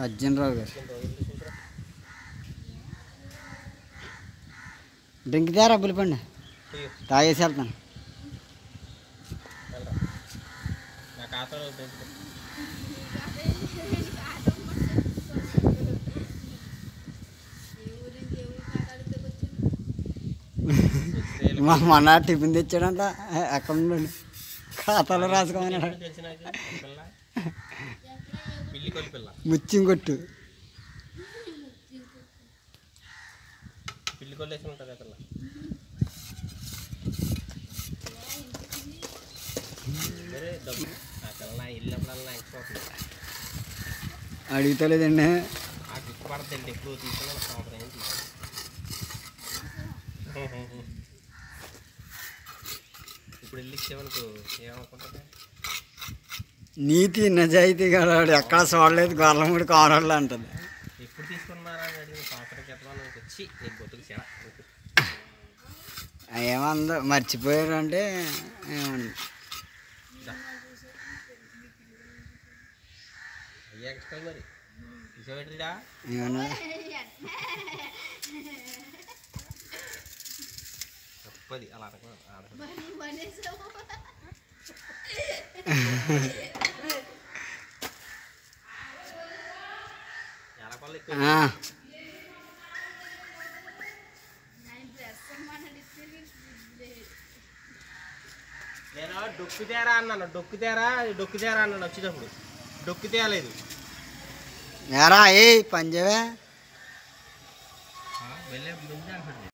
అర్జున్ రావు గారు రెండు రోజులు చూసురా డ్రింక్ తేరా పులిపండి పోయి తాగేసి వెళ్తాను వెళ్ళరా నా ఖాతాలో పెంచుకో మా మొన్న టిఫిన్ తెచ్చాడంట అకౌంట్లో ఖాతాలో రాసుకోమన్నాడు తెలిసి నాకు ఈ పిల్ల పిల్లి కొలి పిల్ల ముత్యం కొట్టు పిల్లి కొల్లేసి ఉంటుంది ఆ పిల్ల వేరే డబ్బు ఆ పిల్ల నా ఇల్లు ఎప్పుడల్లా ఎక్కిపోతుంది అడుగుతలేదండి ఆ గిఫ్ట్ పడతాండి ఎప్పుడు తీసుకున్నా సంవత్సరం ఏం తీసుకున్నా ఇప్పుడు వెళ్ళి ఇచ్చామనుకో ఏమనుకుంటుంది నీతి నిజాయితీ గలవాడు ఎక్కడ చూడలేదు గొల్లముడి కోడళ్ళు అంటది ఎప్పుడు తీసుకున్నారా అని అడిగిన సంవత్సరం క్రితం నుంచి వచ్చి నీకు బొత్తుకు చెడ ఏమందో మర్చిపోయారు అంటే ఏమంది అయ్యా ఎక్స్ట్రా మరి తీసేపెట్టిరా ఏమన్నా తప్పది అలా అనకూడదు. ఆడకూడదు. ఎలకొల్లు ఎక్కువ ఆ, నేను డొక్కు తేరా అన్నాను డొక్కు తేరా డొక్కు తేరా అన్నాను వచ్చేటప్పుడు డొక్కు తేలేదు ఏరా ఏ పంజాబే వెళ్ళే ముందే అంటాడు